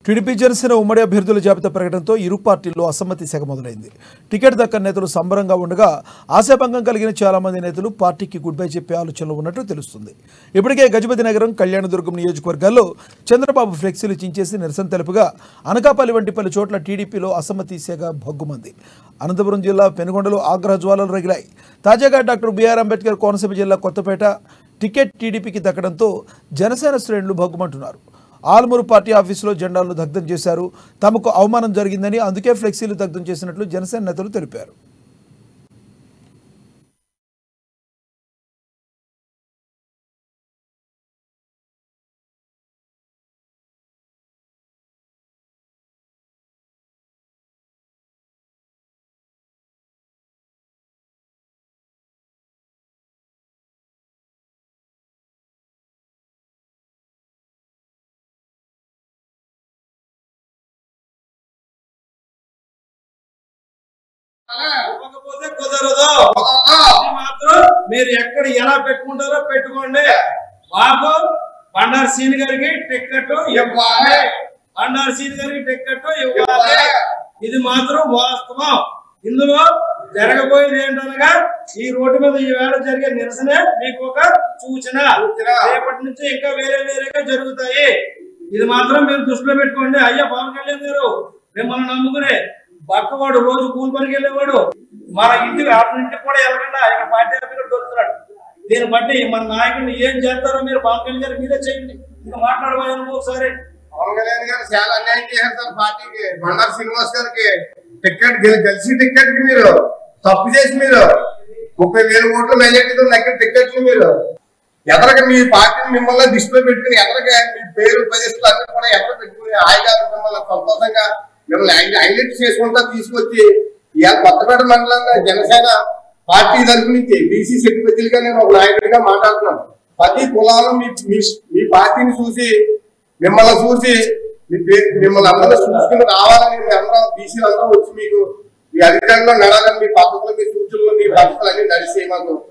TDP Janasena ఉమ్మడి అభ్యర్థుల జాబితా ప్రకటనతో ఇరు పార్టీల్లో అసమ్మతి సెగ మొదలైంది టికెట్ దక్కని నేతలు సంబరంగా ఉండగా ఆశాభంగం కలిగిన చాలా మంది నేతలు పార్టీకి గుడ్ బై చెప్పే ఆలోచనలో ఉన్నట్టు తెలుస్తుంది ఇప్పటికే గజపతి నగరం కళ్యాణదుర్గం నియోజకవర్గాల్లో చంద్రబాబు ఫ్లెక్సీలు చించేసి నిరసన తెలుపుగా అనకాపల్లి వంటి పలు చోట్ల టీడీపీలో అసమ్మతి సెగ భగ్గుమంది అనంతపురం జిల్లా పెనుగొండలో ఆగ్రహ జ్వాలలు రగిలాయి తాజాగా డాక్టర్ బిఆర్ అంబేద్కర్ కోనసీమ జిల్లా కొత్తపేట టికెట్ టీడీపీకి దక్కడంతో జనసేన శ్రేణులు భగ్గుమంటున్నారు ఆల్మూరు పార్టీ ఆఫీసులో జెండాలను దగ్ధం చేశారు తమకు అవమానం జరిగిందని అందుకే ఫ్లెక్సీలు దగ్ధం చేసినట్లు జనసేన నేతలు తెలిపారు ఇవ్వకపోతే కుదరదు ఇది మాత్రం మీరు ఎక్కడ ఎలా పెట్టుకుంటారో పెట్టుకోండి మాకు బండారు సీన్ గారికి టికెట్ ఇవ్వాలి బండారు సీన్ గారికి టికెట్ ఇవ్వాలి ఇది మాత్రం వాస్తవం ఇందులో జరగబోయేది ఏంటనగా ఈ రోడ్డు మీద ఈ వేళ జరిగే నిరసన మీకు ఒక సూచన రేపటి నుంచి ఇంకా వేరే వేరేగా జరుగుతాయి ఇది మాత్రం మీరు దృష్టిలో పెట్టుకోండి అయ్యా పవన్ కళ్యాణ్ గారు మిమ్మల్ని నమ్ముకునే పక్కవాడు రోజు కూలి పనికి వెళ్ళేవాడు మన ఇంటికి అతని ఇంటికి కూడా వెళ్ళకుండా ఆయన పార్టీ అభ్యర్థి దొరుకుతున్నాడు దీన్ని బట్టి మన నాయకుడిని ఏం చేస్తారో మీరు పవన్ కళ్యాణ్ గారు మీరే చేయండి ఇంకా మాట్లాడబోయాను ఒకసారి పవన్ కళ్యాణ్ గారు చాలా అన్యాయం చేశారు సార్ పార్టీకి బండారు శ్రీనివాస్ గారికి టికెట్ గెలి- గెలిచి టికెట్ కి మీరు తప్పు చేసి మీరు ముప్పై వేల ఓట్ల మెజార్టీతో దగ్గర టికెట్లు మీరు ఎదరగా మీ పార్టీని మిమ్మల్ని దృష్టిలో పెట్టుకుని ఎదరగా మీ పేరు ప్రతిష్టలు అన్ని కూడా ఎదర పెట్టుకుని హాయిగా మిమ్మల్ని సంతోషంగా మిమ్మల్ని హై- హైలైట్ చేసుకుంటా తీసుకొచ్చి ఇవాళ కొత్తపేట మండలంలో జనసేన పార్టీ తరపు నుంచి బీసీ సెక్రటరీగా నేను ఒక నాయకుడిగా మాట్లాడుతున్నాను ప్రతి కులాలు మీ మీ- మీ పార్టీని చూసి మిమ్మల్ని చూసి మీ పే- మిమ్మల్ని అందరూ చూసుకుని రావాలని మీ అందరూ బీసీలు అందరూ వచ్చి మీకు మీ అధికారంలో నడాలని మీ పద్ధతులు మీ సూచనలు మీ పద్ధతులు అన్ని నడిచి మాకు